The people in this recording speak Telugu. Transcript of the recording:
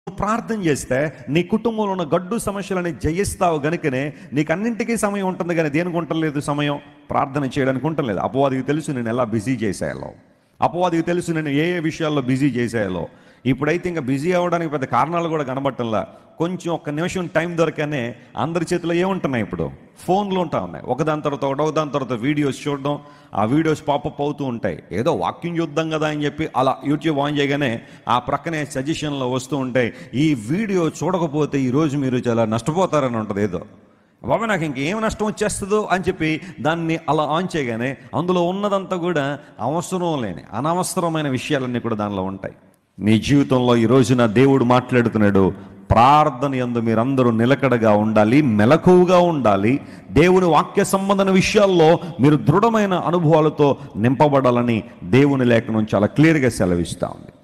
నువ్వు ప్రార్థన చేస్తే నీ కుటుంబంలో ఉన్న గడ్డు సమస్యలని జయిస్తావు గనుకనే నీకు అన్నింటికీ సమయం ఉంటుంది కానీ దేనికి ఉండలేదు సమయం ప్రార్థన చేయడానికి ఉండలేదు అపవాదికి తెలుసు నేను ఎలా బిజీ చేసేయాలో అపవాదికి తెలుసు నేను ఏ ఏ విషయాల్లో బిజీ చేసేయాలో ఇప్పుడైతే ఇంకా బిజీ అవ్వడానికి పెద్ద కారణాలు కూడా కనబట్టంలా కొంచెం ఒక్క నిమిషం టైం దొరకనే అందరి చేతిలో ఏముంటున్నాయి ఇప్పుడు ఫోన్లు ఉంటా ఉన్నాయి ఒకదాని తర్వాత ఒకటి ఒకదాని తర్వాత వీడియోస్ చూడడం ఆ వీడియోస్ పాపప్ అవుతూ ఉంటాయి ఏదో వాక్యం చూద్దాం కదా అని చెప్పి అలా యూట్యూబ్ ఆన్ చేయగానే ఆ ప్రక్కనే సజెషన్లో వస్తూ ఉంటాయి ఈ వీడియో చూడకపోతే ఈరోజు మీరు చాలా నష్టపోతారని ఉంటుంది ఏదో బాబా నాకు ఇంకేం నష్టం వచ్చేస్తుందో అని చెప్పి దాన్ని అలా ఆన్ చేయగానే అందులో ఉన్నదంతా కూడా అవసరం లేని అనవసరమైన విషయాలన్నీ కూడా దానిలో ఉంటాయి నీ జీవితంలో ఈ రోజున దేవుడు మాట్లాడుతున్నాడు ప్రార్థన యందు మీరందరూ నిలకడగా ఉండాలి మెలకువగా ఉండాలి దేవుని వాక్య సంబంధన విషయాల్లో మీరు దృఢమైన అనుభవాలతో నింపబడాలని దేవుని లేఖనం చాలా క్లియర్గా సెలవిస్తా ఉంది